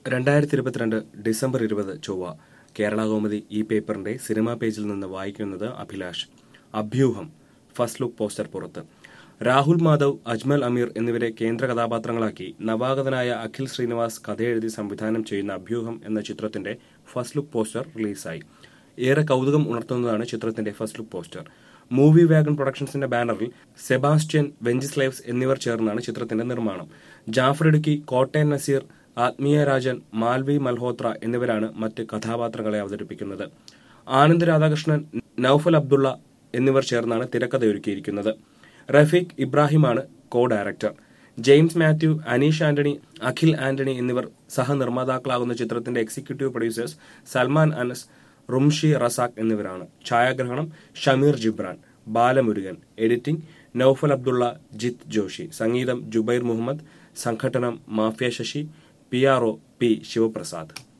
രണ്ടായിരത്തി ഇരുപത്തിരണ്ട് ഡിസംബർ ഇരുപത് ചൊവ്വ കേരള കൗമുദി ഈ പേപ്പറിന്റെ സിനിമാ പേജിൽ നിന്ന് വായിക്കുന്നത് അഭിലാഷ് അഭ്യൂഹം ഫസ്റ്റ് ലുക്ക് പോസ്റ്റർ പുറത്ത് രാഹുൽ മാധവ് അജ്മൽ അമീർ എന്നിവരെ കേന്ദ്ര കഥാപാത്രങ്ങളാക്കി നവാഗതനായ അഖിൽ ശ്രീനിവാസ് കഥയെഴുതി സംവിധാനം ചെയ്യുന്ന അഭ്യൂഹം എന്ന ചിത്രത്തിന്റെ ഫസ്റ്റ് ലുക്ക് പോസ്റ്റർ റിലീസായി ഏറെ കൗതുകം ഉണർത്തുന്നതാണ് ചിത്രത്തിന്റെ first look poster movie wagon പ്രൊഡക്ഷൻസിന്റെ ബാനറിൽ സെബാസ്റ്റ്യൻ വെഞ്ചിസ്ലൈവ്സ് എന്നിവർ ചേർന്നാണ് ചിത്രത്തിന്റെ നിർമ്മാണം ജാഫർ ഇടുക്കി കോട്ടയം നസീർ ആത്മീയ രാജൻ മാൽവി മൽഹോത്ര എന്നിവരാണ് മറ്റ് കഥാപാത്രങ്ങളെ അവതരിപ്പിക്കുന്നത് ആനന്ദ് രാധാകൃഷ്ണൻ നൌഫൽ അബ്ദുള്ള എന്നിവർ ചേർന്നാണ് തിരക്കഥയൊരുക്കിയിരിക്കുന്നത് റഫീഖ് ഇബ്രാഹിമാണ് co director James Mathew Aneesh Antony Akhil Antony എന്നിവർ സഹനിർമ്മാതാക്കളാകുന്ന ചിത്രത്തിന്റെ എക്സിക്യൂട്ടീവ് പ്രൊഡ്യൂസേഴ്സ് സൽമാൻ അനസ് റുംഷി റസാഖ് എന്നിവരാണ് ഛായാഗ്രഹണം ഷമീർ ജിബ്രാൻ ബാലമുരുകൻ എഡിറ്റിംഗ് നൌഫൽ അബ്ദുള്ള ജിത്ത് ജോഷി സംഗീതം ജുബൈർ മുഹമ്മദ് സംഘടനം mafia Sasi P R O P Sivaprasad